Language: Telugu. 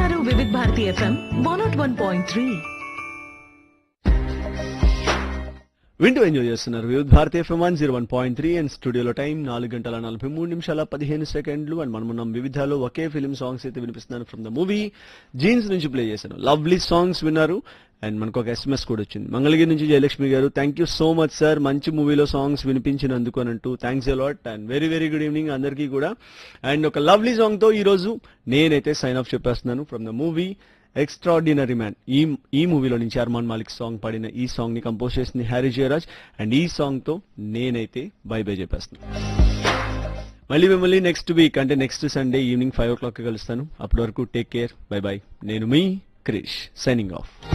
వింటున్నారు Vividh Bharati FM one nought one point three వింటూ ఎంజాయ్ చేస్తున్నారు Vividh Bharatiya FM one zero one point three and స్టూడియోలో టైం నాలుగు గంటల నలభై మూడు నిమిషాల పదిహేను సెకండ్లు అండ్ మనం ఉన్నాం వివిధాలో ఒకే ఫిలిం సాంగ్స్ అయితే వినిపిస్తున్నాను ఫ్రమ్ ద మూవీ జీన్స్ నుంచి ప్లే చేశాను లవ్లీ సాంగ్స్ విన్నారు అండ్ మనకు ఒక ఎస్ఎంఎస్ కూడా వచ్చింది మంగళగిరి నుంచి Jayalakshmi garu thank you so much sir మంచి మూవీలో సాంగ్స్ వినిపించినందుకు అని అంటూ thanks a lot and very very good evening అందరికీ కూడా అండ్ ఒక లవ్లీ సాంగ్ తో ఈ రోజు నేనైతే సైన్ ఆఫ్ చెప్పేస్తున్నాను from the movie Extraordinary Man ఈ ఈ మూవీలో నుంచి అర్మాన్ మాలిక్ సాంగ్ పాడిన ఈ సాంగ్ ని కంపోజ్ చేసింది హ్యారీ జయరాజ్ అండ్ ఈ సాంగ్ తో నేనైతే బై బై చెప్పేస్తున్నాను మళ్ళీ మిమ్మల్ని నెక్స్ట్ వీక్ అంటే next Sunday evening five o'clock కలుస్తాను అప్పటి వరకు టేక్ కేర్ బై బై నేను మీ క్రిష్ సైనింగ్ ఆఫ్